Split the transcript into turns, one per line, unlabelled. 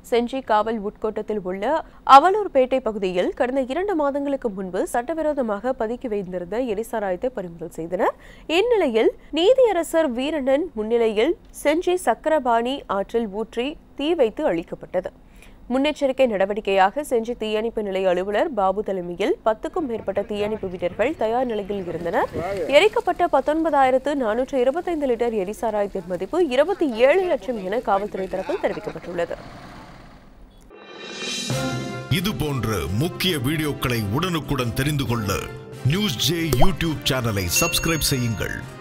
செஞ்சி காவல் உட்கோட்டத்தில் உள்ள அவலூர்பேட்டை பகுதியில் கடந்த இரண்டு மாதங்களுக்கு முன்பு சட்டவிரோதமாக பதுக்கி வைத்திருந்த எரிசாராயத்தை பறிமுதல் செய்தனர் இந்நிலையில் நீதியரசர் வீரண்ணன் முன்னிலையில் செஞ்சி சக்கரபாணி ஆற்றில் ஊற்றி தீ வைத்து அழிக்கப்பட்டது முன்னெச்சரிக்கை நடவடிக்கையாக செஞ்சி தீயணைப்பு நிலைய அலுவலர் பாபு தலைமையில் பத்துக்கும் மேற்பட்ட தீயணைப்பு வீரர்கள் தயார் நிலையில் இருந்தனர் எரிக்கப்பட்ட பத்தொன்பதாயிரத்து நானூற்று இருபத்தைந்து லிட்டர் எரிசாராயத்தின் மதிப்பு இருபத்தி ஏழு லட்சம் என காவல்துறை தரப்பில் தெரிவிக்கப்பட்டுள்ளது
இது போன்ற முக்கிய வீடியோக்களை உடனுக்குடன் தெரிந்து கொள்ள நியூஸ் ஜே யூடியூப் சேனலை சப்ஸ்கிரைப் செய்யுங்கள்